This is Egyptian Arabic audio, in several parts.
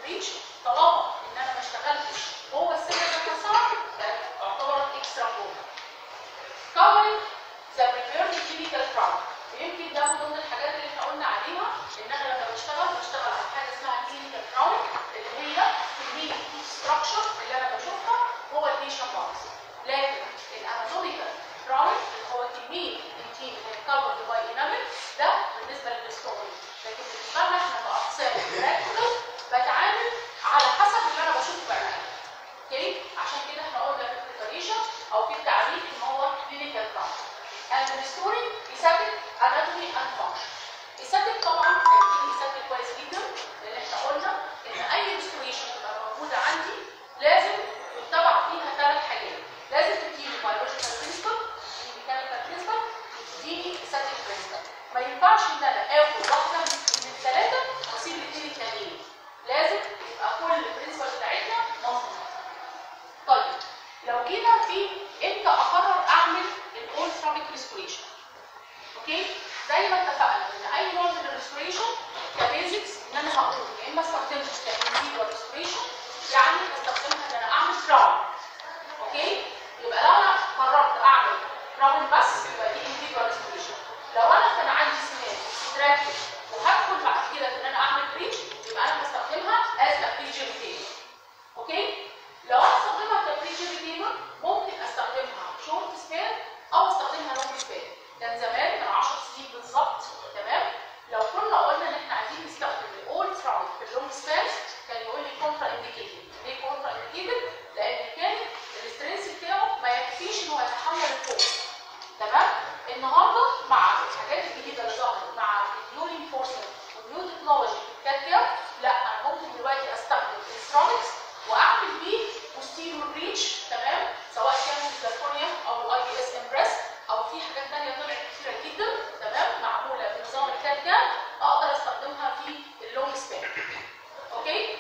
بريتش طالما ان انا ما اشتغلتش جوه السن ذات نفسها اعتبرت اكسترا كوما covering the prepared clinical crown ويمكن ده من ضمن الحاجات اللي احنا قلنا عليها ان انا لما بشتغل بشتغل على حاجه اسمها clinical crown اللي هي كميه ستراكشر اللي انا بشوفها جوه البيشن بارز لكن الاناتوميكال كراون اللي هو كميه الانتيم اللي كفرد باي انامل ده بالنسبه للستوري لكن بالنسبه لنا احنا كاقسام براكتيكال بتعامل على حسب اللي انا بشوفه بعيني اوكي عشان كده احنا قلنا في البريباريشن او في التعريف ان هو كلينيكال كراون and restoring aesthetic anatomy and function aesthetic طبعا هيكون aesthetic كويس جدا لان احنا قلنا ان اي restoration تبقى موجوده عندي لازم يتبع فيها ثلاث حاجات لازم تديني biological principle تديني mechanical principle وتديني aesthetic principle ما ينفعش ان انا اخد واحده من الثلاثه واسيب الاثنين التانيين لازم يبقى كل البرنسبل بتاعتنا مظبوطه طيب لو جينا في امتى اقرر اعمل الاول سيراميك ريستوريشن اوكي زي ما اتفقنا ان اي نوع من الريستوريشن كبيزكس ان انا هقول يا اما استخدمها كانزيل ريستوريشن يعني استخدمها ان انا اعمل كراون اوكي يبقى لو انا قررت اعمل كراون بس يبقى دي انتيجوال ريستوريشن لو انا كان عندي سنان ستراكشر وهدخل بعد كده ان انا اعمل بريتش يبقى انا بستخدمها از ا بريجيريتيشن اوكي لو انا استخدمها كبريجيريتيشن ممكن استخدمها شورت سبان او استخدمها لونج سبان كان زمان من 10 سنين بالظبط تمام لو كنا قلنا ان احنا عايزين نستخدم الاولد راوند في اللونج سبان كان يقول لي كونترا انديكيتد ليه كونترا انديكيتد لان كان الاسترنس بتاعه ما يكفيش ان هو يتحمل الفورس تمام النهارده مع الحاجات الجديده اللي ظهرت مع النيو انفورسمنت والنيو تكنولوجي في الكاتكاب لا انا ممكن دلوقتي استخدم السترونكس واعمل بيه بوستيريور ريتش تمام سواء كان الكاليفورنيا او الاي بي اس امبريس او في حاجات ثانيه طلعت كتيره جدا تمام معموله بنظام الكاتكاب اقدر استخدمها في اللونج سبان اوكي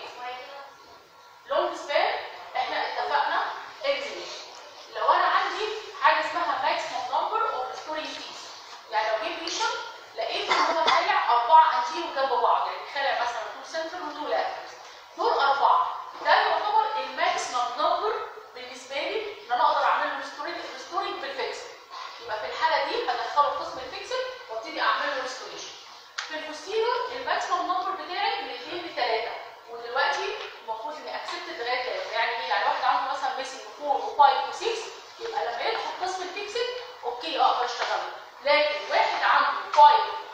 لونج سبان احنا اتفقنا ان لو انا عندي حاجه اسمها ماكسيموم نمبر اوف ستوري بيس يعني لو جيت بيشن لقيت ان هو خالع اربعه انتيرو جنب بعض يعني خالع مثلا تو سنتر وتو لاترز دول اربعه ده يعتبر الماكسيموم نمبر بالنسبه لي ان انا اقدر اعمل له ريستورينج ريستورينج بالفيكسل يبقى في الحاله دي هدخله قسم الفيكسل وابتدي اعمل له ريستوريشن في البوستيريور الماكسيموم نمبر بتاعي من 2 ل 3 ودلوقتي المفروض اني اكسبت لغايه 3 يعني ايه يعني واحد عنده مثلا ميسنج 4 و5 و6 يبقى لما يدخل قسم الفيكسل اوكي اقدر اشتغل لكن واحد عنده 5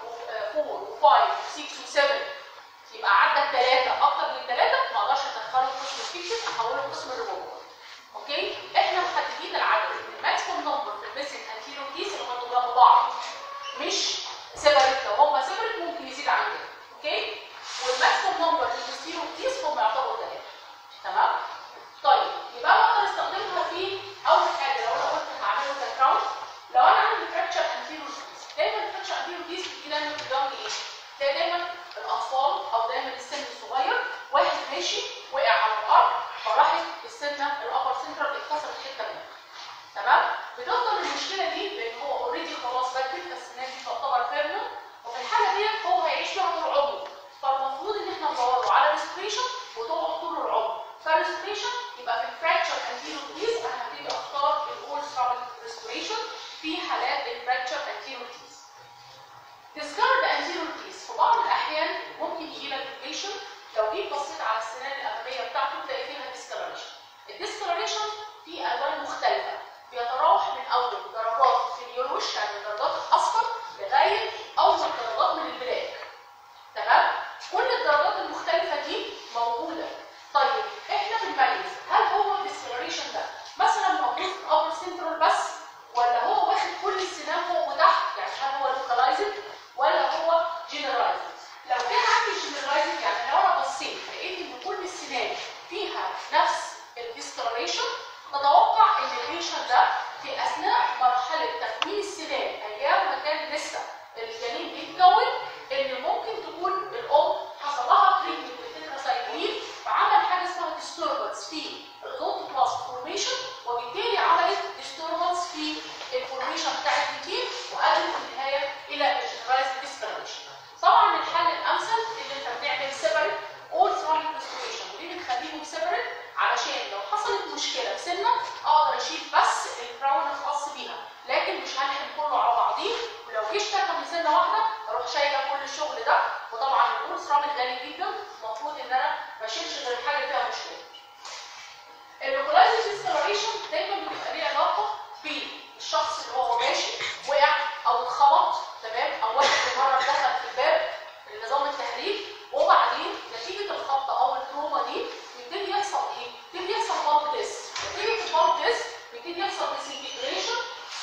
و4 و5 و6 و7 يبقى عدى الثلاثه اكتر من ثلاثه ما اقدرش ادخله قسم الفيكسل احوله قسم الريموفر اوكي احنا محددين العدد الماكسيموم نمبر في الميسنج انتيرو كيس اللي هم جنب بعض مش سيبريت لو هم سيبريت ممكن يزيد عن كده اوكي والماكسيموم نمبر في الستيرو كيس هم يعتبروا ثلاثه تمام طيب يبقى انا اقدر استخدمها في اول حاجه لو انا قلت هعمله كراون لو انا عندي فراكشر انتيرو كيس دايما الفراكشر انتيرو كيس بتيجي دايما قدامي ايه؟ تلاقي دايما الاطفال او دايما السن الصغير واحد ماشي وقع على الارض فراحت السنه الابر سنترال اتكسرت حته منها تمام بتفضل المشكله دي لان هو اوريدي خلاص بدت فالسنان دي تعتبر فيرمنت وفي الحاله دي هو هيعيش فيها طول عمره فالمفروض ان احنا ندور له على ريستريشن وتقعد طول العمر فالريستريشن يبقى في الفراكشر انتيرو كيس انا هبتدي اختار الاول سترابل ريستوريشن في حالات الفراكشر انتيرو كيس تذكار الانتيرو كيس في بعض الاحيان ممكن يجي لك البيشنت لو جيت بصيت على السنان اللي السنه اقدر اشيل بس الكراون الخاص بيها لكن مش هلحم كله على بعضيه ولو جه اشتكى من سنه واحده اروح شايله كل الشغل ده وطبعا البول سرامل غالي جدا المفروض ان انا ما اشيلش غير الحاجه اللي فيها مشكله اللوكلايزد ديسكلريشن دايما بتبقى ليه علاقه بالشخص اللي هو ماشي وقع او اتخبط تمام او واحد مره دخل في الباب نظام التهريب وبعدين نتيجه الخبطه او التروما دي يبتدي يحصل ايه؟ يبتدي يحصل بالب ديس نتيجه البالب ديس يبتدي يحصل ديسنتجريشن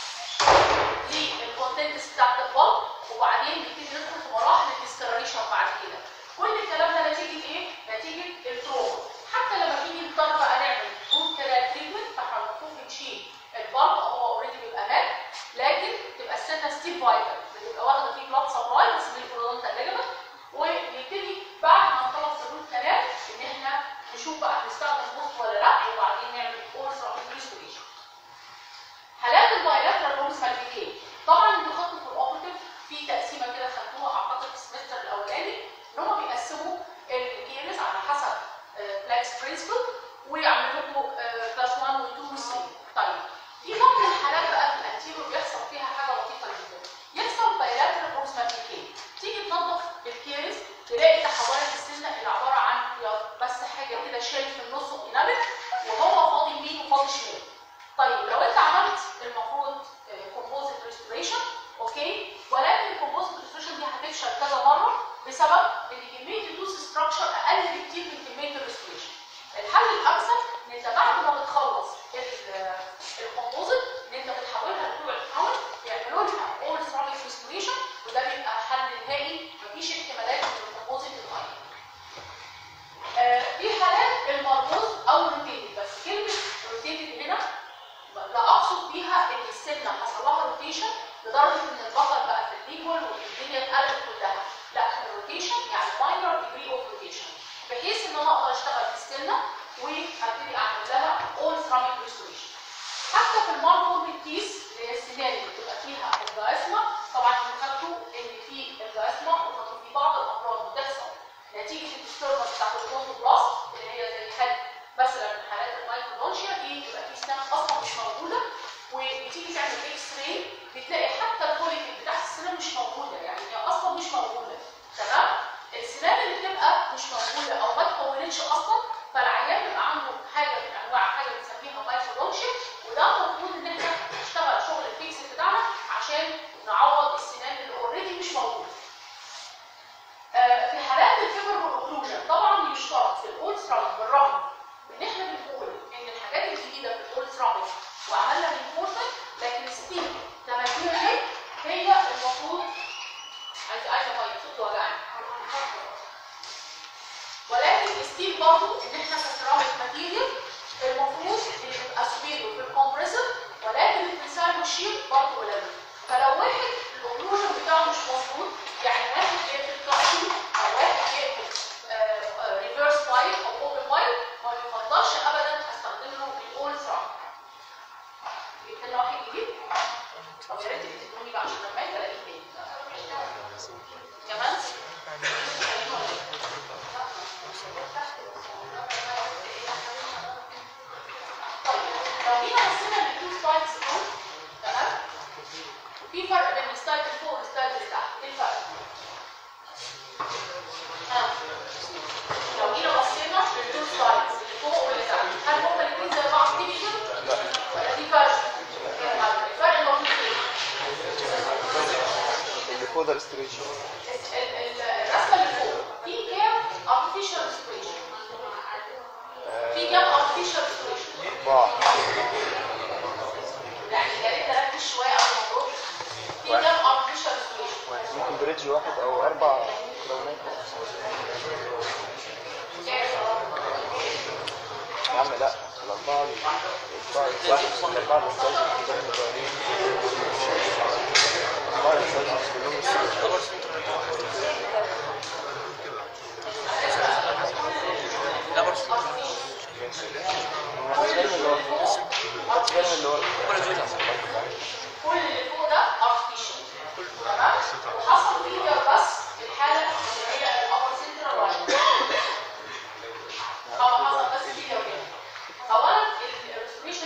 للكونتنتس بتاعت البلب وبعدين نبتدي ندخل في مراحل الديسكلريشن بعد كده كل الكلام ده نتيجه ايه؟ نتيجه التروما حتى لما بيجي نضطر بقى نعمل روت كانال تريتمنت فاحنا المفروض بنشيل البلب هو اوريدي بيبقى مات لكن تبقى السنه ستيل فايتال بتبقى واخده فيه بلاد سبلاي بس بالبرودونتا ليجمنت ونبتدي بعد ما نخلص الروت كانال ان احنا نشوف بقى هنستخدم بوست ولا لا وبعدين نعمل اورس ريستوريشن حالات البايلاترال رومس مالفيكي طبعا انتوا خدتوا في الاوبرتيف في تقسيمه كده خدتوها اعتقد في السمستر الاولاني ان هم بيقسموا الكيرز على حسب بلاكس برنسبل ويعملوا لكم كلاس 1 و 2 و 3 طيب في بعض الحالات بقى في الانتيريور بيحصل فيها حاجه لطيفه جدا يحصل بايلاترال رومس مالفيكي تيجي تنظف الكيرز تلاقي تحولات السنه اللي عباره عن بس حاجه كده شايل في النص وانامل وهو فاضي يمين وفاضي شمال طيب لو انت عملت المفروض كومبوزيت ريستوريشن اوكي ولكن الكومبوزيت ريستوريشن دي هتفشل كذا مره بسبب ان كميه اللوس ستراكشر اقل بكتير من كميه الريستوريشن الحل الامثل ان انت بعد ما بتخلص الكومبوزيت ان انت بتحولها لبتوع الكراون يعملوا لها اول سيراميك ريستوريشن وده بيبقى حل نهائي مفيش احتمالات ان الكومبوزيت يتغير آه، في حالات المربوط او روتيتد بس كلمه روتيتد هنا لا اقصد بيها ان السنه حصل لها روتيشن لدرجه ان البطل بقى في الليجوال والدنيا اتقلبت كلها لا الروتيشن يعني ماينر ديجري اوف روتيشن بحيث ان انا اقدر اشتغل في السنه وابتدي اعمل لها اول سيراميك ريستوريشن حتى في المارفورم كيس اللي هي السنان اللي بتبقى فيها الجاسمه طبعا انتوا خدتوا ان في الجاسمه وخدتوا في بعض الامراض بتحصل نتيجه الديستربنس بتاعت الكونتو بلاست اللي هي زي حاله مثلا من حالات المايكرودونشيا دي بيبقى في سنان اصلا مش موجوده وبتيجي تعمل اكس راي بتلاقي حتى الكواليتي بتاعت السنان مش موجوده يعني هي اصلا مش موجوده تمام السنان اللي بتبقى مش موجوده او ما اتكونتش اصلا فالعيان بيبقى عنده حاجه من انواع حاجه بنسميها مايكرودونشيا وده المفروض ان احنا نشتغل شغل الفيكس بتاعنا عشان نعوض السنان اللي اوريدي مش موجوده آه، في حالات الفيبر والاوكلوجن طبعا يشترط في الاول سراميك بالرغم ان احنا بنقول ان الحاجات الجديده في الاول سراميك وعملنا رينفورسمنت لكن ستيل تماثيل هي هي المفروض عايزه عايزه ميه صوت وجعني ولكن ستيل برضه ان احنا كسيراميك ماتيريال المفروض ان يبقى سبيرو في الكومبريسور ولكن الانسان والشيل برضه قليل فلو واحد الاوكلوجن بتاعه مش مظبوط يعني واحد بيقفل كلاستي او واحد بيقفل ريفرس بايب او اوبن بايب ما يفضلش ابدا استخدم له الاول سراميك جبت لنا واحد جديد طب يا ريت تدوني بقى عشان لما اجي الاقيه تاني كمان طيب لو جينا بصينا للتو سلايدز دول تمام في فرق بين السلايد اللي فوق والسلايد اللي تحت ايه الفرق؟ ها لو جينا بصينا للتو سلايدز اللي فوق واللي تحت هل هما الاثنين زي بعض تيبيكال؟ ولا دي فرق؟ الفرق الموجود فين؟ اللي فوق ده ريستوريشن ال- ال- الرسمه اللي فوق في كام artificial restoration في كام artificial restoration أربعة يعني يا ريت تركز شويه على الموضوع في كام artificial restoration ممكن بريدج واحد أو أربع كراونات يا عم لا الأربعة الأربعة واحد الأربعة اللي استاذ كلهم صغيرين الأربعة اللي استاذ كلهم صغيرين ما خدش بالي من اللي ورا ما خدش بالي من اللي ورا كل اللي فوق ده artificial تمام وحصل فيديو بس في الحاله اللي هي الابر سنترال لاين طبعا حصل بس فيديو كده اولا الريستوريشن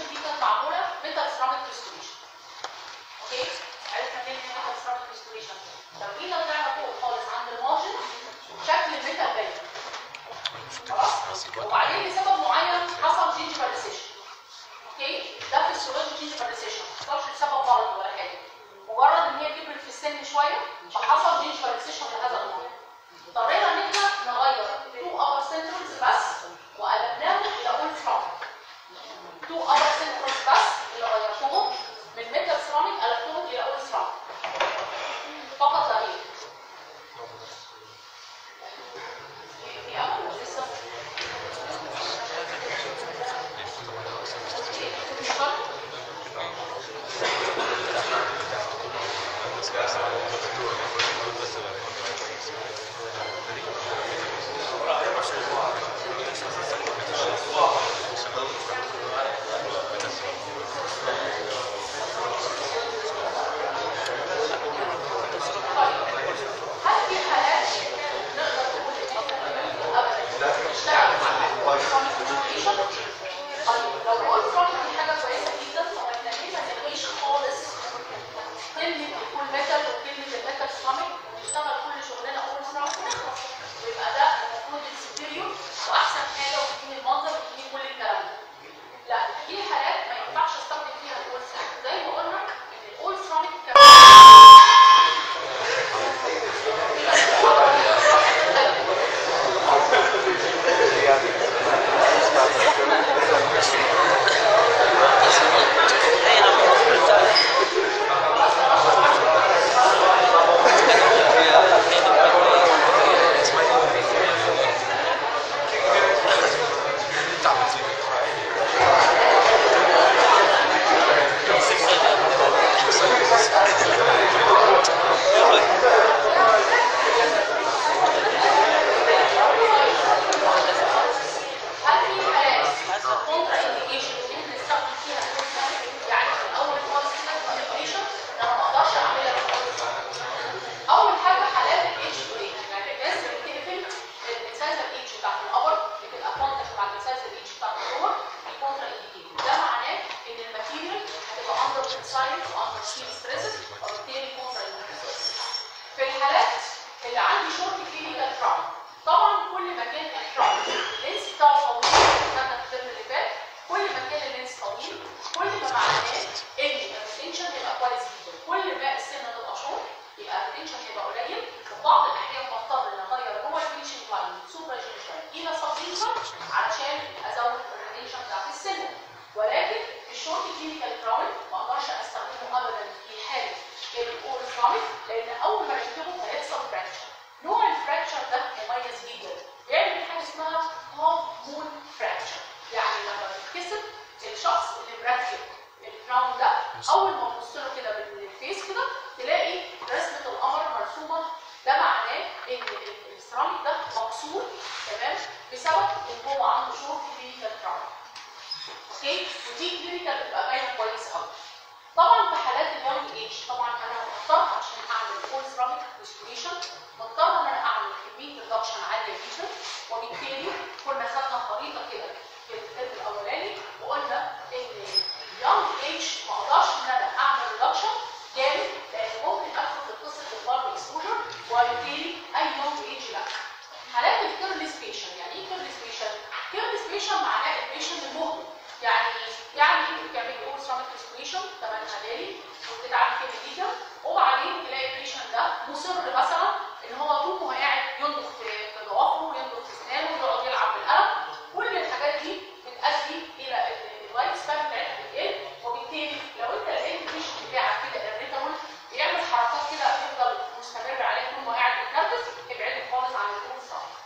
ان هو عنده شورت كلينيكال تراما اوكي ودي كلينيكال بتبقى باينه كويس قوي طبعا في حالات اليونج ايج طبعا انا مضطر عشان اعمل فول سيراميك ريستوريشن مضطر ان انا اعمل كميه ريدكشن عاليه جدا وبالتالي كنا خدنا خريطه كده في الترم الاولاني وقلنا ان اليونج ايج ما اقدرش ان انا اعمل ريدكشن جامد لان ممكن ادخل في قصه البارب اكسبوجر وبالتالي اي يونج ايج لا حالات الكيرلس بيشن يعني ايه كيرلس بيشن؟ كيرلس بيشن معناه البيشن المهمل يعني يعني انت بتعملي اول سيراميك ريستوريشن تمام غالي وبتتعب كده جدا وبعدين تلاقي البيشن ده مصر مثلا ان هو طول ما هو قاعد ينضغ في في ضوافره وينضغ في اسنانه ويقعد يلعب بالقلم كل الحاجات دي بتؤدي الى ان اللايف سبان بتاعتها بتقل وبالتالي لو انت لقيت البيشن بتاعك كده اريتابل بيعمل حركات كده يفضل مستمر عليها طول ما هو قاعد بيتنفس ابعده خالص عن الاول سيراميك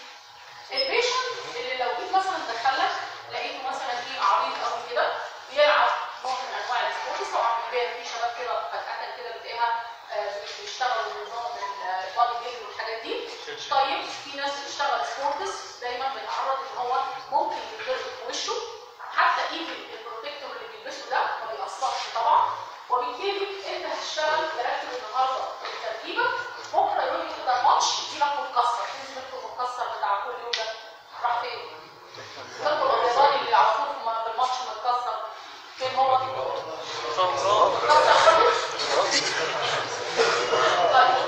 البيشنت اللي لو جيت مثلا دخلك لقيته مثلا ايه عريض قوي كده بيلعب نوع من انواع السبورتس طبعا بيبان في شباب كده فجاه كده بتلاقيها آه، بيشتغلوا بنظام البادي بيلد والحاجات دي طيب في ناس بتشتغل سبورتس دايما بيتعرض ان هو ممكن يتضرب في وشه حتى ايفن البروتكتور اللي بيلبسه ده ما بيأثرش طبعا وبالتالي انت هتشتغل تركب النهارده في تركيبك بكره يوم كده ماتش يجيلك متكسر تنزل منه متكسر بتاع كل يوم ده راح فين؟ فاكر الرياضي اللي على طول في في الماتش متكسر فين هو؟ متكسر برضه؟ طيب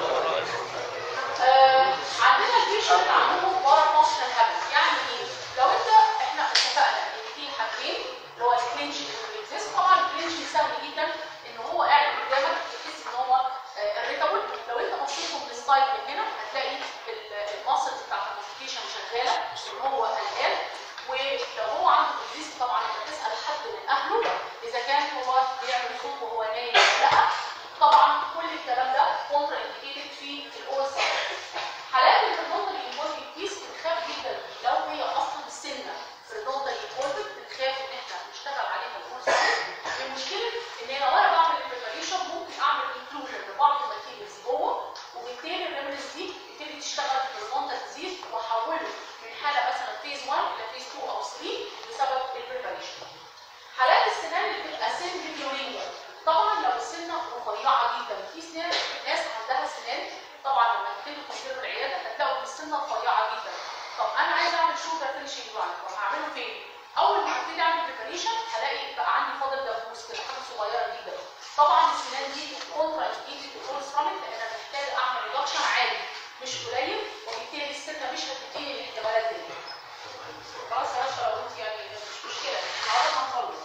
آه، عندنا البيشنت عندهم بارا فانكشنال هابت يعني ايه؟ لو انت احنا اتفقنا ان في حاجتين اللي هو الكلينشنج والاكزيست طبعا الكلينشنج سهل جدا ان هو قاعد قدامك تحس ان هو الريتابل لو انت بصيتهم للسايد من هنا هتلاقي الماسلز بتاعت الكوميونيكيشن شغاله ان هو قلقان ولو هو عنده اكزيست طبعا انت تسال حد من اهله اذا كان هو بيعمل صوت وهو نايم ولا لا طبعا كل الكلام ده كونترا انديكيتد في الاول سايد حالات الريدونتال انفولفنج كيس بنخاف جدا لو هي اصلا السنه ريدونتال انفولفنج بنخاف ان احنا نشتغل عليها الاول سايد المشكله ان انا وانا بعمل البريباريشن ممكن اعمل انكلوجن لبعض الماتيريالز جوه وبالتالي الريمنز دي تبتدي تشتغل في الريدونتال ديزيز واحوله من حاله مثلا فيز 1 الى فيز 2 او 3 بسبب البريباريشن حالات السنان اللي بتبقى سن بيورينجر طبعا لو السنه رفيعه جدا في سنان ناس عندها سنان طبعا لما تبتدوا تنزلوا العياده هتلاقوا ان السنه رفيعه جدا طب انا عايز اعمل شوجر فينشنج لاين طب هعمله فين؟ اول ما هبتدي اعمل بريباريشن هلاقي بقى عندي فاضل دبوس كده حاجه صغيره جدا طبعا السنان دي كونترا انديكيتد تكون سيراميك لان انا محتاج اعمل ريدكشن عالي مش قليل وبالتالي السنه مش هتديني الاحتمالات دي خلاص يا باشا لو انت يعني مش مشكله النهارده هنخلص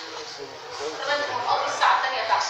كمان هنقضي الساعه الثانيه تحت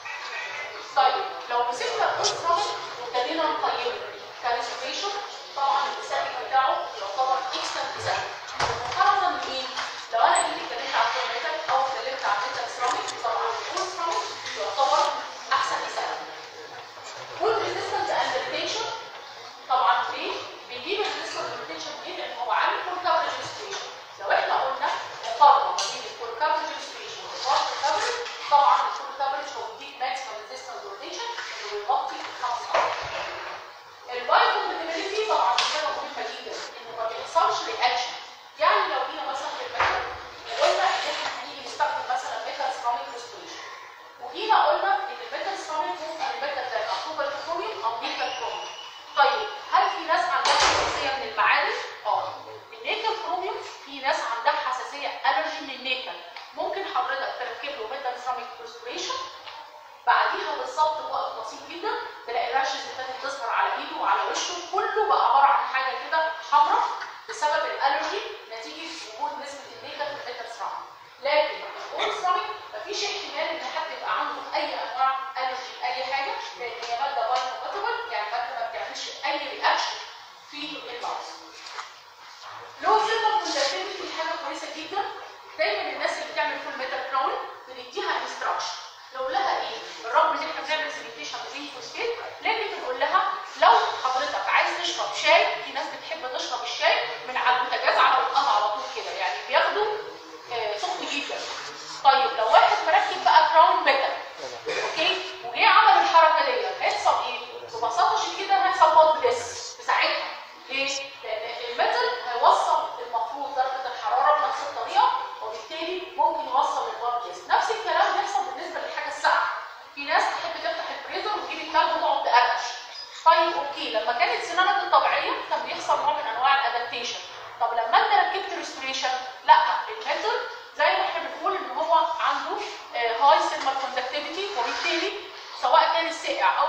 طيب لو مسكنا الاسره وابتدينا نقيمه كاليسبريشن طبعا الاسامي بتاعه يعتبر اكسنت اسامي مقارنه بمين؟ لو انا جيت اتكلمت عن الكوميتال او اتكلمت عن ميتال سيراميك طبعا الفول سيراميك يعتبر احسن اسامي فول ريزيستنس اند ريتيشن طبعا ليه؟ بيجيب الريزيستنس ريتيشن ليه؟ لان هو عامل فول كفرج ريستريشن لو احنا قلنا مقارنه ما بين الفول كفرج ريستريشن والفول كفرج طبعا الفول كفرج هو بيديك ماكسيمم ريزيستنس روتيشن انه بيغطي الخمس ارقام البايو كومباتيبيليتي طبعا دي حاجه مهمه جدا انه ما بيحصلش رياكشن يعني لو جينا مثلا في المثل وقلنا ان احنا هنيجي نستخدم مثلا ميتال سيراميك ريستوريشن وجينا قلنا ان الميتال سيراميك ممكن الميتال ده يبقى كوبر بتروليوم او نيكل كروميوم طيب هل في ناس عندها حساسيه من المعادن؟ اه النيكل كروميوم في ناس عندها حساسيه الرجي من النيكل ممكن حضرتك تركب له ميتال سيراميك ريستوريشن بعديها بالظبط بوقت بسيط جدا تلاقي الراشز ابتدت تظهر على ايده وعلى وشه كله بقى عباره عن حاجه كده حمراء بسبب الالرجي نتيجه وجود نسبه النيكل في الميتال سيراميك لكن الاول سيراميك مفيش احتمال ان حد يبقى عنده اي انواع الرجي لاي حاجه لان هي ماده باي كومباتبل يعني ماده ما بتعملش اي رياكشن في الماوس لو سيرفر كونتاكتيفيتي حاجه كويسه جدا دايما الناس اللي بتعمل فول ميتال كراون بنديها انستراكشن نقول لها ايه بالرغم ان احنا بنعمل سيميتيشن بزين فوسفيت لكن بنقول لها لو حضرتك عايز تشرب شاي في ناس بتحب تشرب الشاي من على البوتاجاز على القهوه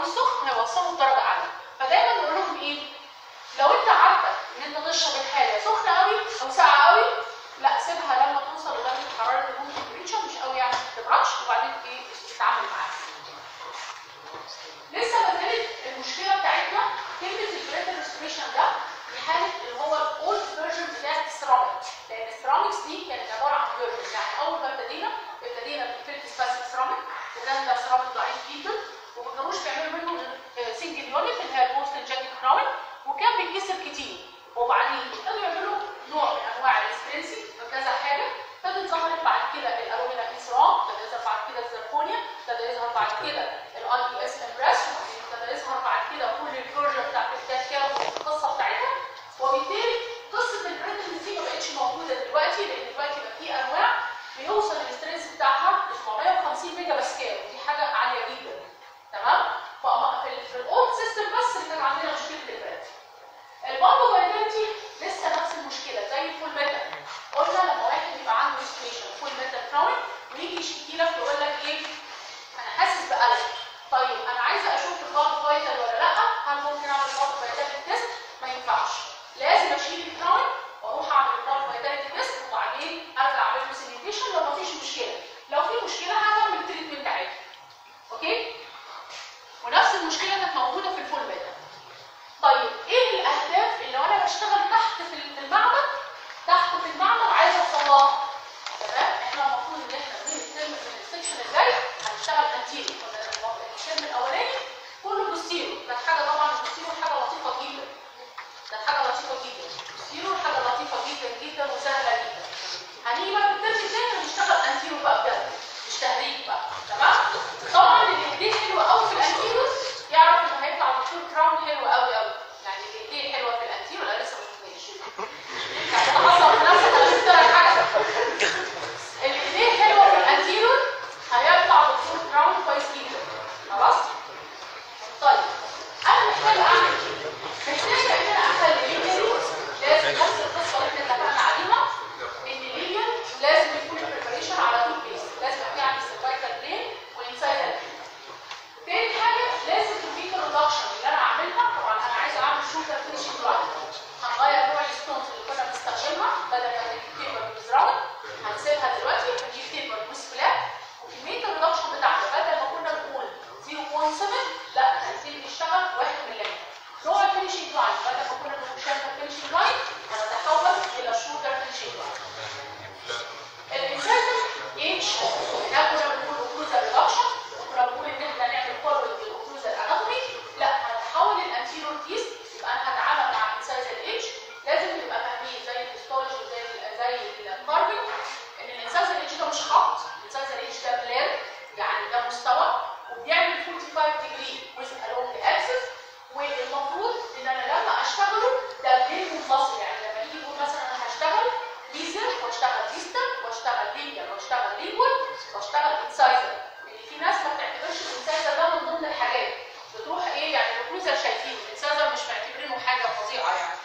السخن هيوصله لدرجه عاليه فدايما نقول لهم ايه لو انت عارفه ان انت تشرب الحاجه سخنه قوي او ساقعه قوي لا سيبها لما توصل لدرجه حراره الروم تمبريتشر مش قوي يعني ما تبردش وبعدين ايه تتعامل معاها لسه ما زالت المشكله بتاعتنا كلمه البريتال ريستوريشن ده في حاله اللي هو الاولد فيرجن بتاعت السيراميك لان السيراميكس دي كانت عباره عن فيرجن يعني اول ما ابتدينا ابتدينا بالفيلتس بس سيراميك وكان ده سيراميك ضعيف جدا وما كانوش بيعملوا منه غير سنجل يونت اللي هي البوست جاكيت كراون وكان بيتكسر كتير وبعدين ابتدوا يعملوا نوع من انواع الاسبرنسي وكذا حاجه ابتدت ظهرت بعد كده الالومينا انسرام ابتدى يظهر بعد كده الزركونيا ابتدى يظهر بعد كده الاي اس امبريس ابتدى يظهر بعد كده كل الفيرجن بتاعت الكات كام القصه بتاعتها وبالتالي قصه البريتنز دي ما بقتش موجوده دلوقتي لان دلوقتي بقى في انواع بيوصل الاسترنس بتاعها ل 750 ميجا باسكال ودي حاجه عاليه جدا تمام فما- في ال- في الاولد سيستم بس اللي كان عندنا مشكله البريد البامبو فايتاليتي لسه نفس المشكله زي الفول ميتال قلنا لما واحد يبقى عنده سيتويشن فول ميتال كراون ويجي يشتكي لك يقول لك ايه انا حاسس بقلق طيب انا عايزه اشوف البامبو فايتال ولا لا هل ممكن اعمل بامبو فايتاليتي تيست ما ينفعش لازم اشيل الكراون واروح اعمل البامبو فايتاليتي تيست وبعدين ارجع اعمل له سيميوليشن لو مفيش مشكله لو في مشكله هكمل تريتمنت عادي اوكي ونفس المشكله كانت موجوده في الفول ميتال طيب ايه الاهداف اللي وانا بشتغل تحت في المعمل تحت في المعمل عايزه اوصلها تمام احنا المفروض ان احنا من الترم من السكشن الجاي هنشتغل انتيري كنا الترم الاولاني كله بوستيرو كانت حاجه طبعا البوستيرو حاجه لطيفه جدا كانت حاجه لطيفه جدا بوستيرو حاجه لطيفه جدا جدا وسهله جدا هنيجي بقى في الترم الثاني هنشتغل انتيرو بقى بجد مش تهريج بقى تمام طبعا اللي ايديه حلوه قوي في الانتيرو يعرف ان هيطلع دكتور كراون حلو قوي قوي يعني اللي ايديه حلوه في الانتيرو لا لسه ما شفتهاش يعني تحصل في نفسك انا شفت لك حاجه اللي ايديه حلوه في الانتيرو هيطلع دكتور كراون كويس جدا خلاص طيب انا محتاج اعمل ايه؟ محتاجه ان انا اخلي ليجري لازم نفس القصه اللي احنا اتفقنا عليها ان ليجر لازم يكون البريبريشن على طول بيس لازم يبقى في عندي سيرفايكال بلين وانسايد تاني حاجه لازم البيك ريدكشن اللي انا اعملها طبعا انا عايزه اعمل شوتر فينشنج لاين هنغير نوع الستونز اللي كنا بنستخدمها بدل ما نجيب تيبر بزراون هنسيبها دلوقتي هنجيب تيبر بوس فلات وكميه الريدكشن بتاعنا بدل ما كنا بنقول 0.7 لا هنبتدي نشتغل 1 ملم نوع الفينشنج لاين بدل ما كنا بنقول شامبر فينشنج لاين هنتحول الى شوتر فينشنج لاين الانسايزر اتش ده كنا بنقول اوكلوزال ريدكشن وكنا بنقول ان احنا نعمل فورورد للاوكلوزال اناتومي لا هنتحول الانتيرور كيس يبقى انا هتعامل مع الانسايزر اتش لازم نبقى فاهمين زي الهيستولوجي وزي ال- زي الكاربين ان الانسايزر اتش ده مش خط الانسايزر اتش ده بلان يعني ده مستوى وبيعمل 45 ديجري ويز الونج اكسس والمفروض ان انا لما اشتغله ده بلين منفصل يعني لما يجي يقول مثلا انا هشتغل ليزر واشتغل ديستال واشتغل لينير واشتغل لينجوال واشتغل انسايزر لان في ناس ما بتعتبرش الانسايزر ده من ضمن الحاجات بتروح ايه يعني الكروزر شايفينه الانسايزر مش معتبرينه حاجه فظيعه يعني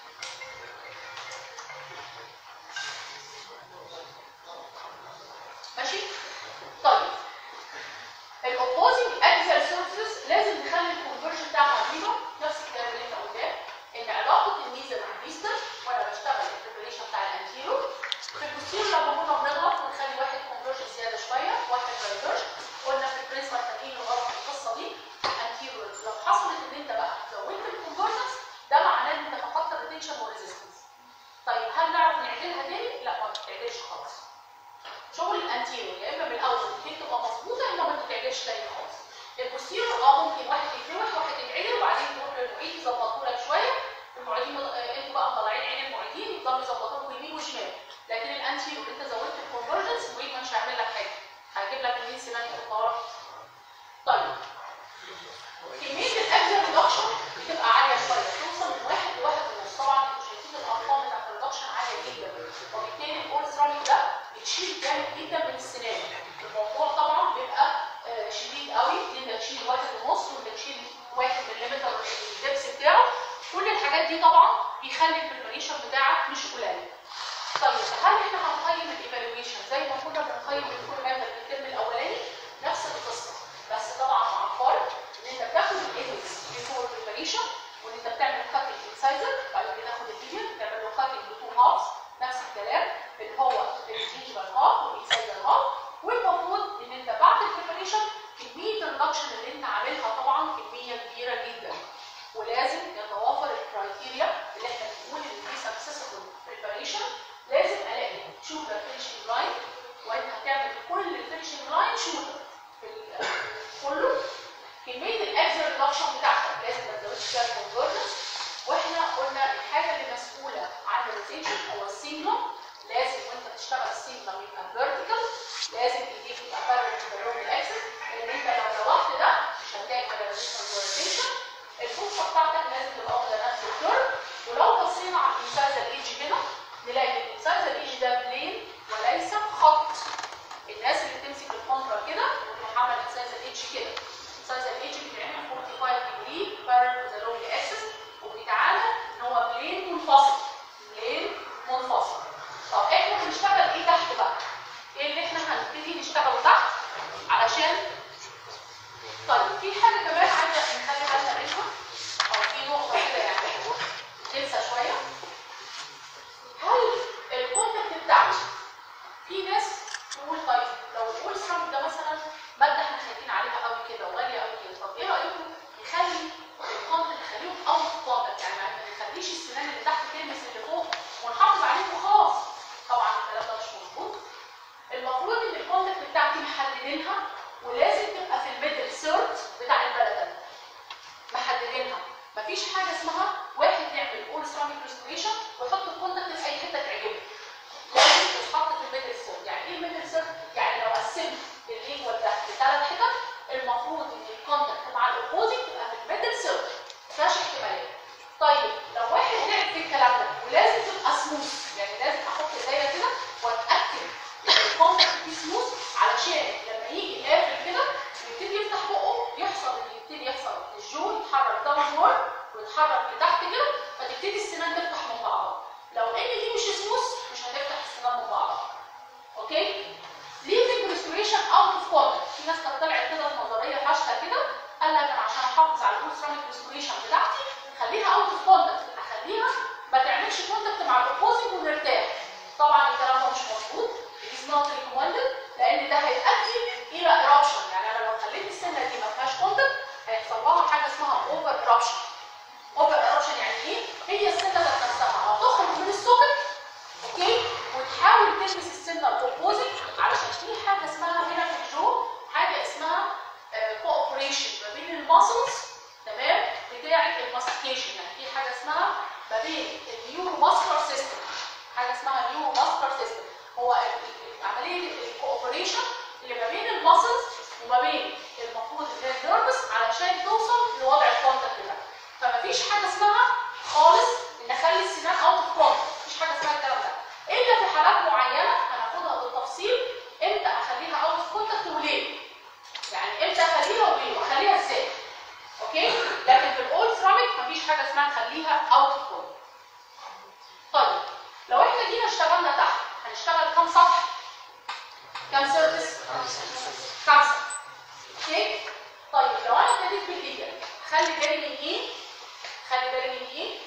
ماشي طيب الاوبوزنج اكزال سورسز لازم نخلي الكونفرجن بتاعها رهيبه نفس الكلام اللي احنا قلناه ان علاقه الميزه بالبيستر وانا بشتغل البريبريشن بتاع الانتيرو في البوستيرو لما كنا بنغلط ونخلي واحد كونفرجن زياده شويه واحد دايفرج قلنا في البريزما فاكرين الغلط في القصه دي انتيرو لو حصلت ان انت بقى زودت الكونفرجنس ده معناه ان انت فقدت الريتنشن والريزيستنس طيب هل نعرف نعدلها تاني؟ لا ما بتتعدلش خالص شغل الانتيرو يا اما من الاول دي تبقى مظبوطه يا اما ما تتعدلش تاني خالص البوستيرو اه ممكن واحد يتلوح واحد يتعدل وبعدين تروح للمعيد يظبطه لك شويه المعيدين مط- آه، انتوا بقى مطلعين عين المعيدين يفضلوا يظبطوا لكم يمين وشمال لكن الانتيرو انت زودت الكونفرجنس المعيد مش هيعمل لك حاجه هيجيب لك المين سيمان يحطها لك طيب كميه الاكزل ريدكشن بتبقى عاليه شويه توصل من واحد لواحد ونص طبعا انتوا شايفين الارقام بتاعت الريدكشن عاليه جدا وبالتالي الاول سيراميك ده بتشيل جامد جدا من السنان الموضوع طبعا بيبقى آه، شديد قوي انك تشيل واحد ونص وانك تشيل واحد مليمتر الدبس بتاعه كل الحاجات دي طبعا بيخلي البريبريشن بتاعك مش قليل طيب هل احنا هنقيم الايفالويشن زي ما كنا بنقيم الفول ماده في الترم الاولاني نفس القصه بس طبعا مع الفرق ان انت بتاخد ايدكس بيفور بريباريشن وان انت بتعمل كاتنج انسايزر بعد كده تاخد الفيديو تعمل له كاتنج لتو هافز نفس الكلام اللي هو الجينجيفال هاف والانسايزر هاف والمفروض ان انت بعد البريباريشن كميه الريدكشن اللي انت عاملها طبعا كميه كبيره جدا ولازم يتوافر الكرايتيريا اللي احنا بنقول ان دي سكسسفول بريباريشن لازم الاقي شوتر فينشنج لاين وانت هتعمل كل الفينشنج لاين شوتر في ال- كله كميه الاكزر ريدكشن بتاعتك لازم ما تزودش فيها الكونفرجنس واحنا قلنا الحاجه اللي مسؤوله عن الروتيشن هو السينجلوم لازم وانت بتشتغل السينجلوم يبقى فيرتيكال لازم ايديك تبقى بارل بالروم الاكسس لان انت لو زودت ده مش هتلاقي ريزيستنس روتيشن الفرصه بتاعتك لازم تبقى واخده نفس الكيرف ولو بصينا على الانسايزر ايدج هنا نلاقي ان الانسايزر ايدج ده بلين وليس خط الناس اللي بتمسك الكونترا كده وتروح عامله الانسايزر ايدج كده الانسايزر ايدج بيتعمل 45 ديجري بارل ذا لونج اكسس وبيتعامل ان هو بلين منفصل بلين منفصل طب احنا هنشتغل ايه تحت بقى؟ ايه اللي احنا هنبتدي نشتغله تحت علشان طيب في حاجه كمان عايزه نخلي بالنا منها او في نقطه كده يعني تنسى شويه هل الكونتاكت بتاعتي في ناس تقول طيب لو الول سرامب ده مثلا ماده احنا خايفين عليها قوي كده وغاليه قوي كده طب ايه رايكم نخلي الكونتاكت نخليهم اوت كونتاكت يعني ما نخليش السنان اللي تحت تلمس اللي فوق ونحافظ عليهم وخلاص طبعا الكلام ده مش مظبوط المفروض ان الكونتاكت بتاعتي محددينها ولازم تبقى في الميدل سيرت بتاع البلدن محددينها مفيش حاجه اسمها واحد يعمل اول سيراميك ريستوريشن ويحط الكونتاكت في اي حته تعجبه لازم تتحط في الميدل سيرت يعني ايه الميدل سيرت يعني لو قسمت الليجوال ده لثلاث حتت المفروض ان الكونتاكت مع الاوبوزيت تبقى في الميدل سيرت مفيهاش احتمالات طيب لو واحد لعب في الكلام ده ولازم تبقى سموث يعني لازم احط ايديا كده واتاكد ان الكونتاكت دي سموث علشان لما يجي قافل كده ويبتدي يفتح بقه يحصل اللي يبتدي يحصل الجو يتحرك داون وورد ويتحرك لتحت كده فتبتدي السنان تفتح من بعضها لو ان دي مش سموث مش هتفتح السنان من بعضها اوكي ليفنج ريستوريشن اوت اوف كونتاكت في ناس كانت طلعت كده نظريه فاشله كده قال لك انا عشان احافظ على الاول سيراميك ريستوريشن بتاعتي خليها اوت اوف كونتاكت اخليها ما تعملش كونتاكت مع الاوبوزيت ونرتاح طبعا الكلام ده مش مظبوط is not recommended لان ده هيؤدي الى eruption يعني انا لو خليت السنه دي ما فيهاش كونتاكت هيحصل لها حاجه اسمها اوفر eruption اوفر eruption يعني ايه؟ هي السنه ذات نفسها هتخرج من السوكت اوكي وتحاول تلمس السنه الاوبوزيت علشان في حاجه اسمها هنا في الجو حاجه اسمها كوبريشن ما بين الماسلز تمام بتاعه الماستيكيشن يعني في حاجه اسمها ما بين النيورو ماسكولار سيستم حاجه اسمها نيورو ماسكولار سيستم هو ال- ال- عمليه الكوبريشن اللي ما بين الماسلز وما بين المفروض اللي هي النيرفس علشان توصل لوضع الكونتاكت ده فمفيش حاجه اسمها خالص ان اخلي السنان اوت اوف كونتاكت مفيش حاجه اسمها الكلام ده الا في حالات معينه هناخدها بالتفصيل امتى اخليها اوت اوف كونتاكت وليه يعني امتى اخليها وليه واخليها ازاي اوكي لكن في الاول سيراميك مفيش حاجه اسمها نخليها اوت اوف كونتاكت طيب لو احنا جينا اشتغلنا تحت هنشتغل كام سطح كام سيرفيس خمسه اوكي طيب لو انا ابتديت بالايجل خلي بالي من ايه خلي بالي من ايه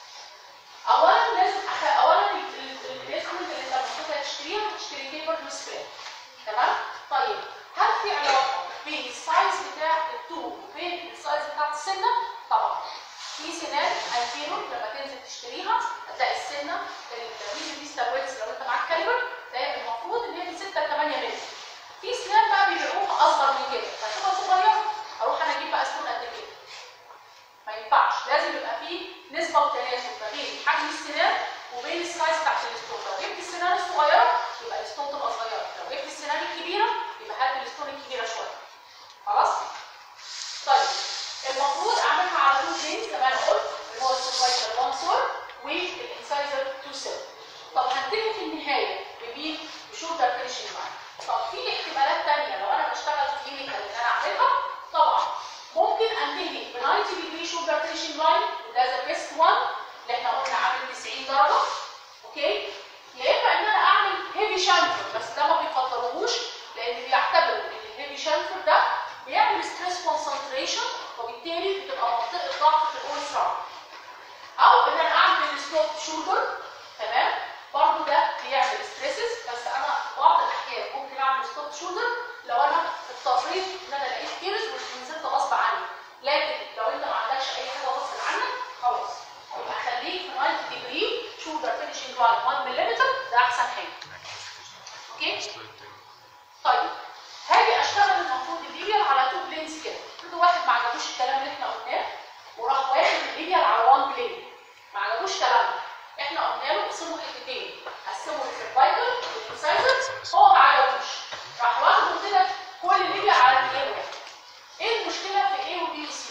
اولا لازم أخ... اولا الانسترومنت اللي انت المفروض هتشتريها هتشتري تيبر وسبريد تمام طيب هل في علاقه بين السايز بتاع التوب وبين السايز بتاع السنه طبعا في سنان انتيرور لما تنزل تشتريها هتلاقي السنه الريزن دي ستابلز لو انت معاك كاليبر ده المفروض ان هي من 6 ل 8 متر في سنان بقى بيبيعوها اصغر من كده فتبقى صغيره اروح انا اجيب بقى سنون قد كده ما ينفعش لازم يبقى في نسبه وتناسب ما بين حجم السنان وبين السايز بتاعت الستون لو جبت السنان الصغيره يبقى الستون تبقى صغيره لو جبت السنان الكبيره يبقى هات الستون الكبيره شويه خلاص طيب المفروض اعملها على تو بلين زي ما انا قلت اللي هو السوبايتر 1 سور والانسايزر 2 سيل طب هنتهي في النهايه بمين؟ بشولدر فينشنج لاين طب في احتمالات ثانيه لو انا بشتغل في كلينيكال ان انا اعملها طبعا ممكن انتهي ب 90 ديجري شولدر فينشنج لاين وده ذا بيست 1 اللي احنا قلنا عامل 90 درجه اوكي يا اما ان انا اعمل هيفي شانفر بس ده ما بيفضلوهوش لان بيعتبروا ان الهيفي شانفر ده بيعمل ستريس كونسنتريشن وبالتالي بتبقى منطقه ضعف في الاول ستراكشر او ان انا اعمل ستوب شولدر تمام برضو ده بيعمل ستريسز بس انا بعض الاحيان ممكن اعمل ستوب شولدر لو انا اضطريت ان انا لقيت كيرز ونزلت غصب عني لكن لو انت ما عندكش اي حاجه غصب عنك خلاص يبقى خليك في 90 ديجري شولدر فينشنج لاين 1 ملم ده احسن حاجه اوكي طيب هاجي اشتغل المفروض الليبيال على تو بلينز كده كل واحد ما عجبوش الكلام اللي احنا قلناه وراح واخد الليبيال على وان بلين ما عجبوش كلامنا احنا قلنا له اقسموا حتتين قسموا السرفايكل والانسايزر هو ما عجبوش راح واخده كده كل الليبيال على بلين واحد ايه المشكله في ايه وبي وسي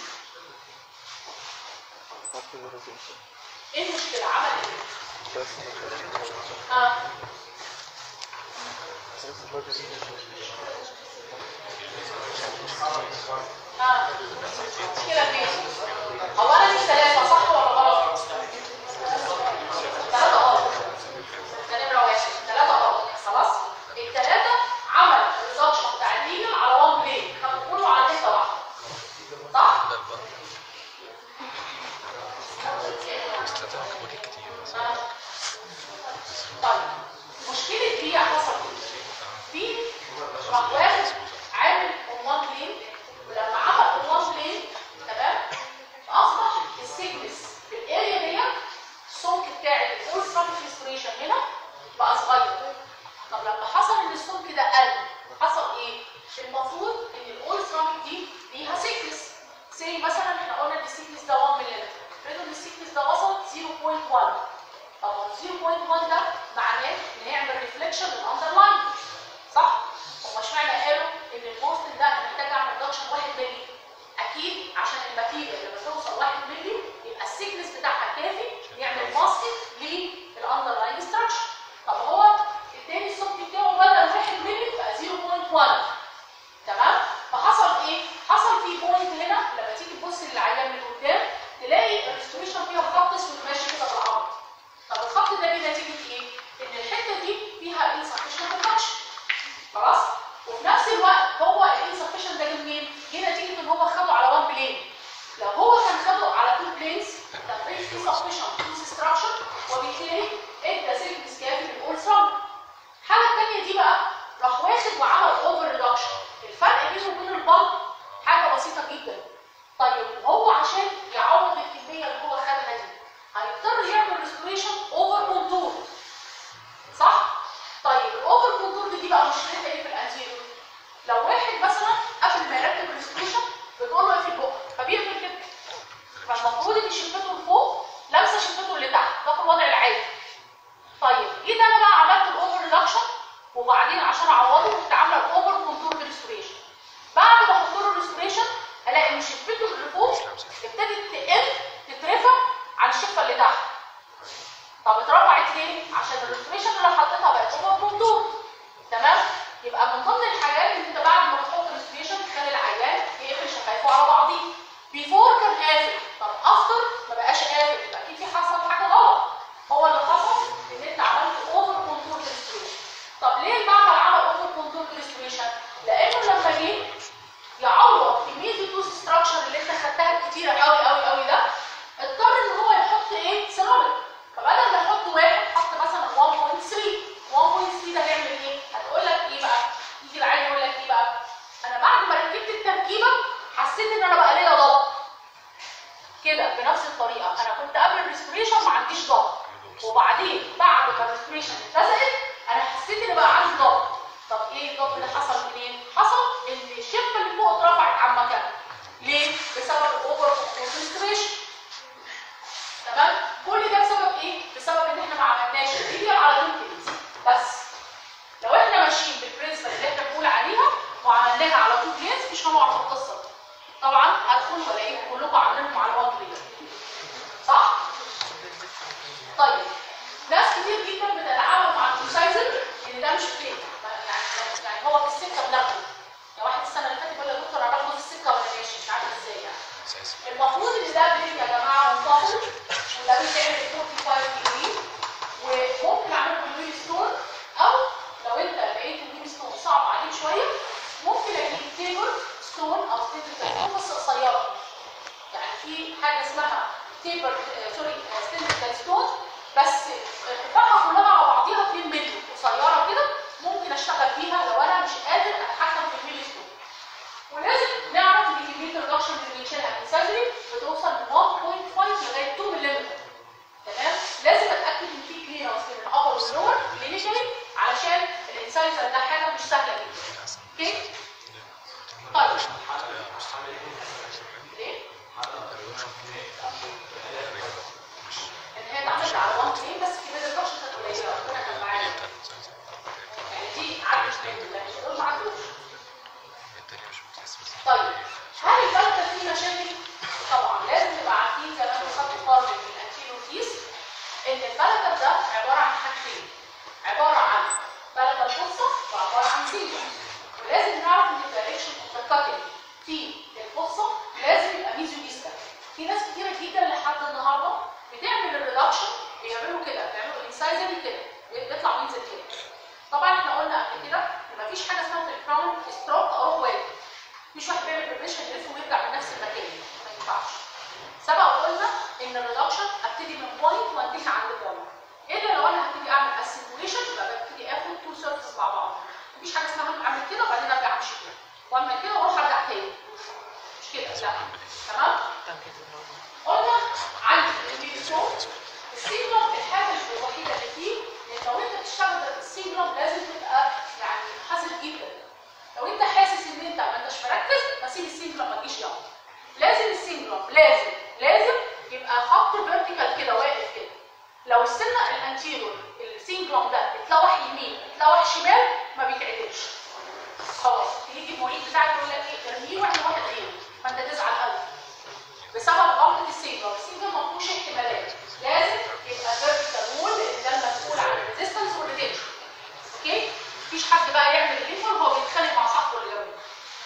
ايه المشكله عمل ايه اه اه مشكله فين هو انا مش ثلاثه صح ولا غلط ثلاثه غلط ده نمره واحد ثلاثه غلط خلاص الثلاثه عمل الريزلشن بتاع الليجل على وان بلاي خدوا كله على حته واحده صح آه. طيب مشكله دي حصل ايه في راح واخد عامل اونلاين بلين ولما عمل اونلاين بلين تمام اصبح السيجنس في الاريا دي السمك بتاع الاول ستراتيك ريستوريشن هنا بقى صغير طب لما حصل ان السمك ده قل حصل ايه؟ المفروض ان الاول ستراتيك دي ليها سيكنس زي مثلا احنا قلنا ان السيكنس ده 1 ملم افرضوا ان السيكنس ده وصل 0.1 طب 0.1 ده معناه ان هيعمل ريفليكشن للاندرلاين صح؟ هو اشمعنى قالوا ان البوست ده انا محتاج اعمل ريدكشن 1 مللي اكيد عشان الماتيريال لما توصل 1 مللي يبقى السيكنس بتاعها كافي يعمل ماسكت للاندرلاين ستراكشر طب هو التاني السمك بتاعه بدل 1 مللي بقى 0.1 تمام فحصل ايه حصل في بوينت هنا لما تيجي تبص للعيان من قدام تلاقي الريستوريشن فيها خط اسود ماشي كده بالعرض طب الخط ده جه نتيجه ايه ان الحته دي فيها انسفشن كونتراكشن خلاص وفي نفس الوقت هو الانسفشن ده جه منين جه نتيجه ان هو خده على وان بلين لو هو كان خده على تو بلينز كان في سفشن تو ستراكشر وبالتالي ادى سيجنس كافي للاول ستراكشر الحاجه الثانيه دي بقى راح واخد وعمل اوفر ريدكشن الفرق بينه وبين البلب حاجه بسيطه جدا طيب هو عشان يعوض الكميه اللي هو خدها دي هيضطر يعمل ريستوريشن اوفر كونتور صح طيب الاوفر كونتور دي بقى مشكلتها ايه في الانتيريور لو واحد مثلا قبل ما يركب الريستوريشن بتقول له ايه في البق فبيعمل كده فالمفروض ان شفته لفوق لامسه شفته اللي تحت ده في الوضع العادي طيب جيت انا بقى عملت الاوفر ريدكشن وبعدين عشان اعوضه كنت عامله الاوفر كونتور ريستوريشن بعد ما احط له ريستوريشن الاقي ان شفته اللي فوق ابتدت تقل تترفع عن الشفه اللي تحت طب اترفعت ليه؟ عشان الريستوريشن اللي حطيتها بقت اوفر كونتور تمام؟ يبقى من ضمن الحاجات ان انت بعد ما تحط ريستوريشن تخلي العيان يقفل شفايفه على بعضيه بيفور كان قافل طب افتر ما بقاش قافل يبقى اكيد في حصل حاجه غلط هو اللي حصل ان انت عملت اوفر كونتور ريستوريشن طب ليه المعمل عمل اوفر كونتور ريستوريشن؟ لانه لما جه يعوض كميه الدوز ستراكشر اللي انت خدتها الكتيره قوي قوي قوي ده اضطر ان هو يحط ايه؟ سيراميك فبدل ما يحط واحد حط مثلا 1.3 1.3 ده هيعمل ايه؟ هتقول لك ايه بقى؟ يجي العيل يقول لك ايه بقى؟ انا بعد ما ركبت التركيبه حسيت ان انا بقى ليا ضغط كده بنفس الطريقه انا كنت قبل الريستوريشن ما عنديش ضغط وبعدين بعد ما الريستوريشن اتلزقت انا حسيت ان بقى عندي ضغط طب ايه الضغط ده حصل منين؟ حصل ان الشفه اللي فوق اترفعت عن مكانها ليه؟ بسبب الاوفر ريستوريشن تمام كل ده بسبب ايه بسبب ان احنا ما عملناش الفيديو على لينكدين بس لو احنا ماشيين بالبرنسبل اللي احنا بنقول عليها وعملناها على تو بلينز مش هنقع في القصه دي طبعا هدخل والاقيكم كلكم عاملينهم على وان بلين صح طيب ناس كتير جدا بتتعامل مع الكوسايزر ان ده مش بلين يعني يعني هو في السكه بناخده يعني واحد السنه اللي فاتت بيقول يا دكتور انا باخده في السكه وانا ماشي مش عارفه ازاي يعني المفروض ان ده بلين يا جماعه منفصل وده بيتعمل 45 ديجري وممكن اعمله بالويل ستون او لو انت لقيت الويل ستون صعب عليك شويه ممكن اجيب تيبل ستون او تيبل ستون بس قصيره انسايزر ده حاجه مش سهله جدا اوكي طيب ليه؟ ان هي اتعملت على 1 2 بس في بدل الرش كانت قليله ربنا كان معانا يعني دي عدت منه لكن دول ما عدوش طيب هل البلد فيه مشاكل؟ طبعا لازم نبقى عارفين زي ما انتم خدتوا قرن من الانتيرو فيس ان البلد ده عباره عن حاجتين عباره عن بلد الفصه وعباره عن سيجن ولازم نعرف ان الدايركشن اوف ذا كاتنج في الفصه لازم يبقى ميزو ديستا في ناس كتيره جدا لحد النهارده بتعمل الريدكشن بيعملوا كده بيعملوا انسايزري كده بيطلع وينزل كده طبعا احنا قلنا قبل كده ان مفيش حاجه اسمها في الكراون ستروك او واقف مفيش واحد بيعمل بريبريشن يلف ويرجع من نفس المكان ما ينفعش سبق وقلنا ان الريدكشن ابتدي من بوينت وانتهي عند بوينت الا لو انا هبتدي اعمل اسيموليشن يبقى ببتدي اخد تو سيرفيس مع بعض مفيش حاجه اسمها اعمل كده وبعدين ارجع امشي كده واعمل كده واروح ارجع تاني مش كده لا تمام قلنا عندي البيبسون السيجنال الحاجه الوحيده اللي فيه ان لو انت بتشتغل السيجنال لازم تبقى يعني حذر جدا لو انت حاسس ان انت ما انتش مركز فسيب السيجنال ما تجيش جنبه لازم السيجنال لازم لازم يبقى خط فيرتيكال كده واقف كده لو السنه الانتيريور السيجنال ده اتلوح يمين اتلوح شمال ما بيتعدلش خلاص يجي المعيد بتاعك يقول لك ايه ارميه واحنا واحد غيره فانت تزعل قوي بسبب غلطه السيجنال السيجنال ما فيهوش احتمالات لازم يبقى فيرتيكال وول لان ده المسؤول عن الريزيستنس والريتنشن اوكي مفيش حد بقى يعمل الليفر وهو بيتخانق مع صاحبه اللي جنبه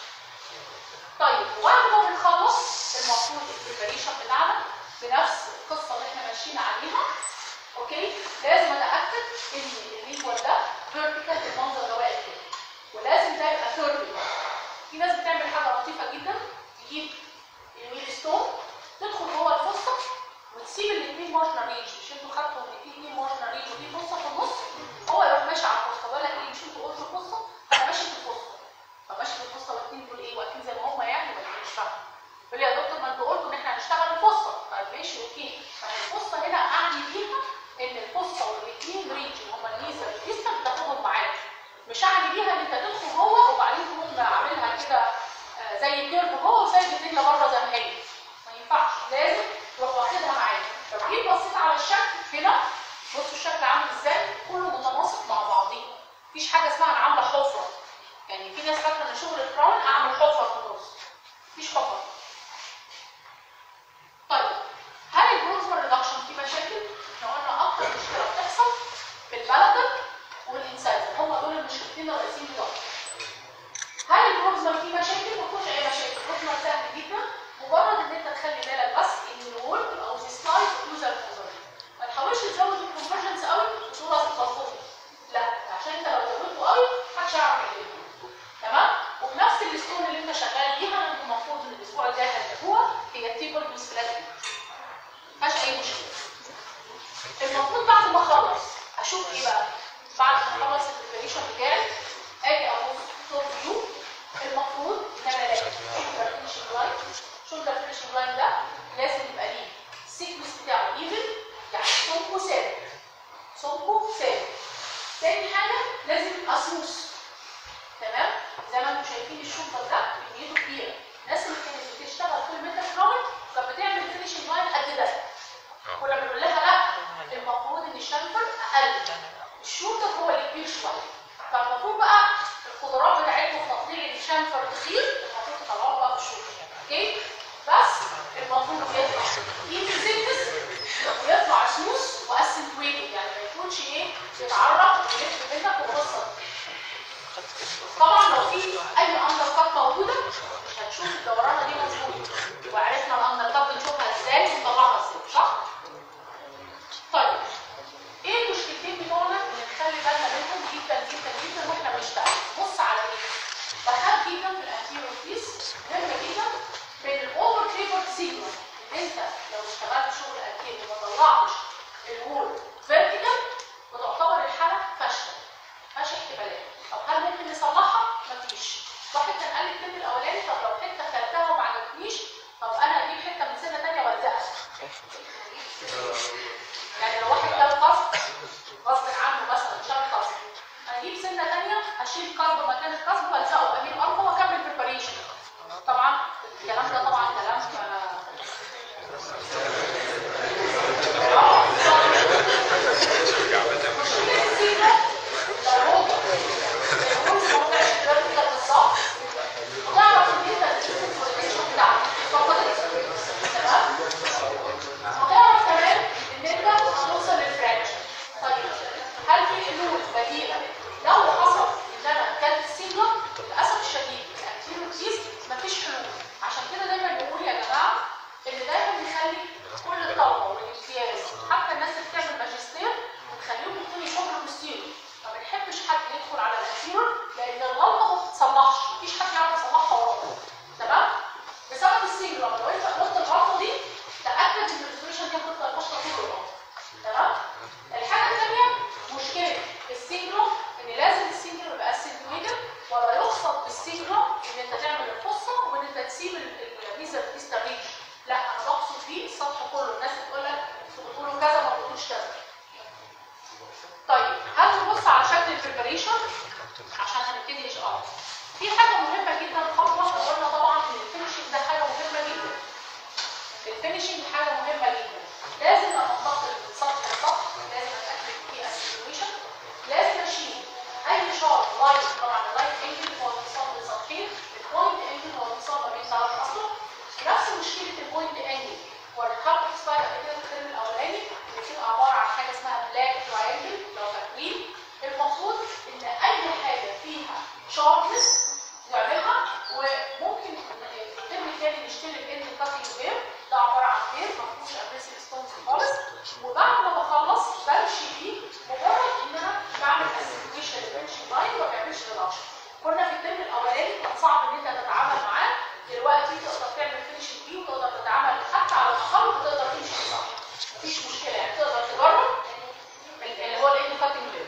طيب وبعد ما بنخلص المفروض البريبريشن بتاعنا بنفس القصه اللي احنا ماشيين عليها اوكي لازم اتاكد ان الليفر ده فيرتيكال بالمنظر ده واقف كده ولازم ده يبقى ثيرد في ناس بتعمل حاجه لطيفه جدا تجيب الويل ستون تدخل جوه الفصه وتسيب الاثنين مارشنا ريج مش انتوا خدتوا ان في اثنين مارشنا ريج ودي فصه في النص هو يروح ماشي على الفصه بقول لك ايه مش انتوا قلتوا الفصه انا ماشي في الفصه فماشي في الفصه والاثنين دول ايه واقفين زي ما هم يعني ولا إيه؟ مش فاهم يقول لي يا دكتور ما انتوا قلتوا ان احنا هنشتغل الفصه طيب ماشي اوكي فالفصه هنا اعني بيها ان الفصه والاثنين ريج هم الميزه الفيستا بتاخدهم معاك مش اعني بيها ان انت تدخل جوه وبعدين تقوم عاملها كده آه، زي كيرف جوه وسايب الدنيا بره زي ما هي ما ينفعش لازم تروح واخدها معاك لو جيت بصيت على الشكل هنا بصوا الشكل عامل ازاي كله متناسق مع بعضيه مفيش حاجه اسمها انا عامله حفره يعني في ناس فاكره ان شغل الكراون اعمل حفره في النص مفيش حفره طيب هل البروزمر ريدكشن فيه مشاكل؟ احنا قلنا اكتر مشكله بتحصل في البلدل والانسايزر هم دول المشكلتين الرئيسيين بتوعنا هل البروزمر فيه مشاكل؟ ما فيهوش اي مشاكل البروزمر سهل جدا مجرد ان انت تخلي بالك بس ان الوول او سلايد يوزر كونفرجن ما تحاولش تزود الكونفرجنس قوي بصوره تظبطه لا عشان انت لو زودته قوي محدش هيعرف يعمله تمام وبنفس الستون اللي انت شغال بيها انت المفروض ان الاسبوع الجاي هتلاقوها هي تيبل بس فلات ما فيهاش اي مشكله المفروض بعد ما اخلص اشوف ايه بقى بعد ما اخلص البريبريشن بتاعي اجي ابص توب فيو المفروض ان انا الاقي شولدر فينشنج لاين شولدر فينشنج لاين ده لازم يبقى ليه السيكنس بتاعه ايفن يعني سمكه ثابت سمكه ثابت تاني حاجه لازم يبقى سموث تمام زي ما انتم شايفين الشولدر ده كميته كبيره الناس اللي كانت بتشتغل في الميتال كراون كانت بتعمل فينشنج لاين قد ده كنا بنقول لها لا المفروض ان الشنفر اقل الشولدر هو اللي كبير شويه فالمفروض بقى القدرات بتاعتكم في تطليع الشنفر كتير المفروض تطلعوه بقى في الشولدر اوكي بس المفروض يطلع ايفن سيكنس ويطلع سموث واسنتويتد يعني ما يكونش ايه يتعرق ويلف منك ويوصل طبعا لو في اي اندر كات موجوده مش هتشوف الدورانه دي موجوده وعرفنا الاندر كات بنشوفها ازاي ونطلعها ازاي صح؟ طيب ايه المشكلتين بتوعنا اللي نخلي بالنا منهم جدا جدا جدا واحنا بنشتغل بص على ايه بخاف جدا في الانتيريور بيس مهم جدا بين الاوفر فيفر سيجما ان انت لو اشتغلت شغل انتيريور وما طلعتش الوول فيرتيكال بتعتبر الحاله فاشله مفيهاش احتمالات طب هل ممكن نصلحها؟ مفيش واحد كان قال لي الترم الاولاني طب لو حته خدتها وما عجبتنيش طب انا اجيب حته من سنه ثانيه والزقها يعني لو واحد جاب قصد غصب عنه مثلا شال قصد هنجيب سنه ثانيه اشيل كارب مكان الكاسب والزقه امين ارفع واكمل بريباريشن طبعا الكلام ده طبعا كلام آه، هل في حلول بديله لو حصل ان انا كانت السيجنال للاسف الشديد الانتيريور كيس مفيش حلول عشان كده دايما بنقول يا جماعه ان دايما نخلي كل الطلبه والامتياز حتى الناس اللي بتعمل ماجستير بنخليهم يكونوا شغل مستير ما بنحبش حد يدخل على الانتيريور لان الغلطه ما بتتصلحش مفيش حد يعرف يصلحها وراه تمام بسبب السيجنال لما لو انت غلطت الغلطه دي تاكد ان الريزولوشن دي هتفضل ماشيه طول الوقت تمام الحاجه الثانيه مشكله السيجنال ان لازم السيجنال يبقى اسيجنويتد ولا يقصد بالسيجنال ان انت تعمل القصه وان انت تسيب الميزه دي تستغيث لا انا بقصد فيه السطح كله الناس بتقول لك انتوا بتقولوا كذا ما بتقولوش كذا طيب هل نبص على شكل البريباريشن عشان هنبتدي ايش اه في حاجه مهمه جدا خطوه احنا قلنا طبعا ان الفينشنج ده حاجه مهمه جدا الفينشنج حاجه مهمه جدا لازم لما انتقل من سطح لسطح لازم اتاكد ان في اسيميوليشن لازم اشيل اي شارب لاين طبعا اللاين انجل هو اتصال بين سطحين البوينت انجل هو اتصال ما بين ثلاث اسطح نفس مشكله البوينت انجل والكاب اكسباير قبل كده في الترم الاولاني بتبقى عباره عن حاجه اسمها بلاك تراينجل لو فاكرين المفروض ان اي حاجه فيها شاربنس نعملها وممكن الترم الثاني نشتري الاند كاتنج بير ده عباره عن بير ما فيهوش ابريسيف ستونز خالص وبعد ما بخلص بمشي بيه مجرد ان انا بعمل اسيميشن للبنشنج لاين وما بعملش ريدكشن كنا في الترم الاولاني كان صعب ان انت تتعامل معاه دلوقتي تقدر تعمل فينشنج بيه وتقدر تتعامل حتى على الاقل وتقدر تمشي صح مفيش مشكله يعني تقدر تجرب اللي هو الاند كاتنج بير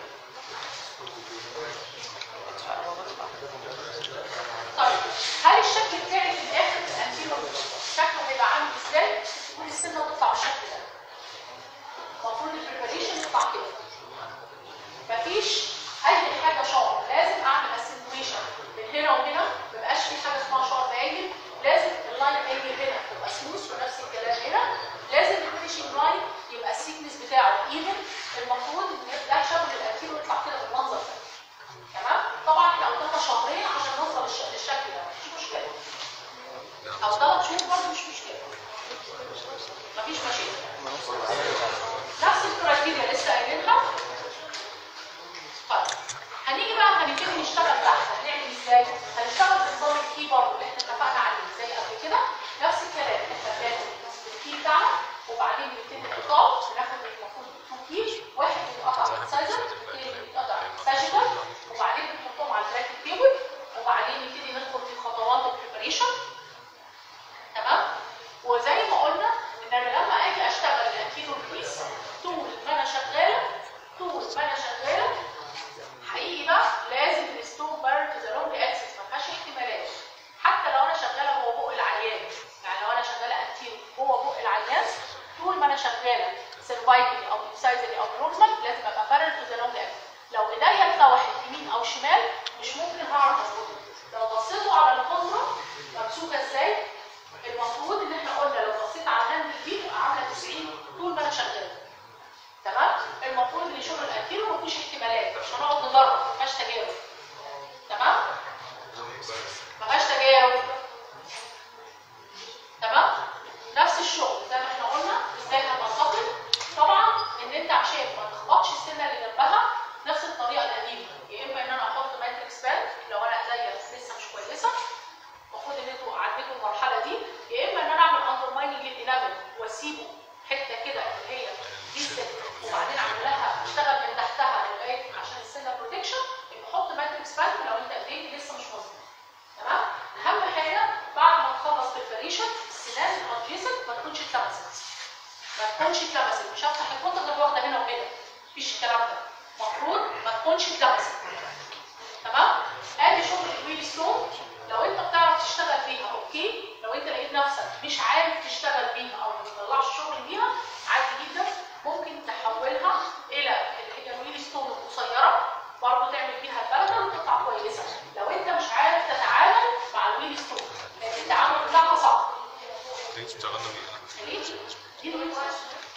طيب هل الشكل بتاعي في الاخر في الانتيريور شكله هيبقى عامل ازاي؟ تكون السنه تطلع بالشكل ده. المفروض البريباريشن يطلع كده. مفيش اي حاجه شارب لازم اعمل اسنتويشن من هنا وهنا ما يبقاش في حاجه اسمها شارب انجل لازم اللاين انجل هنا تبقى سموث ونفس الكلام هنا لازم الفينشنج لاين يبقى السيكنس بتاعه ايفن المفروض ان ده شكل الانتيريور يطلع كده بالمنظر ده. تمام طبعا احنا قدامنا شهرين عشان نوصل للش- للشكل ده مش مشكله او ثلاث شهور برضه مش مشكله مفيش مشاكل نفس الكرايتيريا لسه قايلينها طيب هنيجي بقى هنبتدي نشتغل تحت هنعمل ازاي؟ هنشتغل بنظام الكي برضه اللي احنا اتفقنا عليه زي قبل كده نفس الكلام احنا بناخد الكي بتاعنا وبعدين نبتدي نقطعه ناخد المفروض تو كي واحد بيتقطع بالسايزر والتاني بيتقطع ساجيتال وبعدين بنحطهم على التراك تيبل وبعدين نبتدي ندخل في خطوات البريباريشن تمام وزي ما قلنا ان انا لما اجي اشتغل الانتيرو بيس طول ما انا شغاله طول ما انا شغاله حقيقي بقى لازم الستون بارت ذا لونج اكسس ما فيهاش احتمالات حتى لو انا شغاله جوه بق العيان يعني لو انا شغاله انتيرو جوه بق العيان طول ما انا شغاله سيرفايكلي او انسايزلي او نورمال لازم ابقى بارل تو ذا لونج اكسس لو ايديا اتلوحت يمين او شمال مش ممكن هعرف اظبطها لو بصيتوا على القدره ممسوكه ازاي المفروض ان احنا قلنا لو بصيت على الهاند دي تبقى عامله 90 طول ما انا شغاله تمام المفروض ان شغل الانتيرو مفيش احتمالات مش هنقعد نجرب ما فيهاش تجارب تمام ما فيهاش تجارب تمام نفس الشغل زي ما احنا قلنا ازاي هننتقل طبعا ان انت عشان ما تخبطش السنه اللي جنبها نفس الطريقه القديمه يا اما ان انا احط ماتريكس بان لو انا ايديا لسه مش كويسه المفروض ان انتوا عديتوا المرحله دي يا اما ان انا اعمل اندرمايننج للانابل واسيبه حته كده اللي هي ديسل وبعدين اعمل لها اشتغل من تحتها لغايه عشان السنه بروتكشن يبقى حط ماتريكس بان لو انت ايديك لسه مش مظبوط تمام اهم حاجه بعد ما تخلص بريباريشن السنان الادجيسنت ما تكونش اتلمست ما تكونش اتلمست مش هفتح الكونتر غير واخده هنا وهنا مفيش الكلام ده المفروض ما تكونش اتلمست تمام ادي شغل الويل ستون لو انت بتعرف تشتغل بيها اوكي لو انت لقيت نفسك مش عارف تشتغل بيها او ما تطلعش شغل بيها عادي جدا ممكن تحولها الى اللي هي الويل ستون القصيره برضه تعمل بيها البلده وتقطع ماشي دي الويب